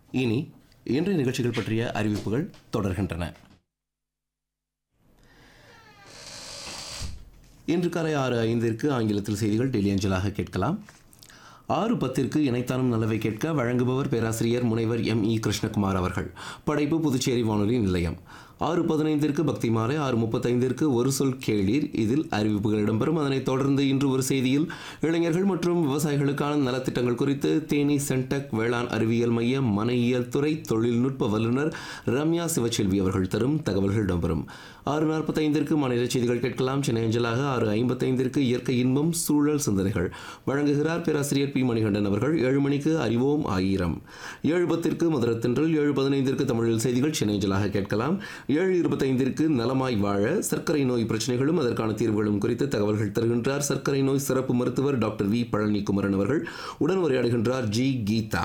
இனி இன்றைய நிகழ்ச்சிகள் பற்றிய அறிவிப்புகள் தொடர்கின்றன இன்று காலை ஆறு ஐந்திற்கு ஆங்கிலத்தில் செய்திகள் டெல்லி அஞ்சலாக கேட்கலாம் ஆறு பத்திற்கு இணைத்தானும் நல்லவை கேட்க வழங்குபவர் பேராசிரியர் முனைவர் எம் இ கிருஷ்ணகுமார் அவர்கள் படைப்பு புதுச்சேரி வானொலி நிலையம் ஆறு பதினைந்திற்கு பக்தி மாலை ஆறு முப்பத்தைந்திற்கு ஒரு சொல் கேளீர் இதில் அறிவிப்புகள் இடம்பெறும் அதனைத் தொடர்ந்து இன்று ஒரு செய்தியில் இளைஞர்கள் மற்றும் விவசாயிகளுக்கான நலத்திட்டங்கள் குறித்து தேனி சென்டெக் வேளாண் அறிவியல் மைய மனையியல் துறை தொழில்நுட்ப வல்லுநர் ரம்யா சிவச்செல்வி அவர்கள் தரும் தகவல்கள் இடம்பெறும் ஆறு நாற்பத்தைந்திற்கு மாநில செய்திகள் கேட்கலாம் சென்னை அஞ்சலாக ஆறு ஐம்பத்தைந்திற்கு இயற்கை இன்பம் சூழல் சிந்தனைகள் வழங்குகிறார் பேராசிரியர் பி மணிகண்டன் அவர்கள் ஏழு மணிக்கு அறிவோம் ஆயிரம் ஏழு பத்திற்கு மதுரத்தின்றல் ஏழு பதினைந்திற்கு தமிழில் செய்திகள் சென்னை அஞ்சலாக கேட்கலாம் ஏழு இருபத்தைந்திற்கு நலமாய் வாழ சர்க்கரை நோய் பிரச்சனைகளும் அதற்கான தீர்வுகளும் குறித்து தகவல்கள் தருகின்றார் சர்க்கரை நோய் சிறப்பு மருத்துவர் டாக்டர் வி பழனி குமரன் அவர்கள் உடன் உரையாடுகின்றார் ஜி கீதா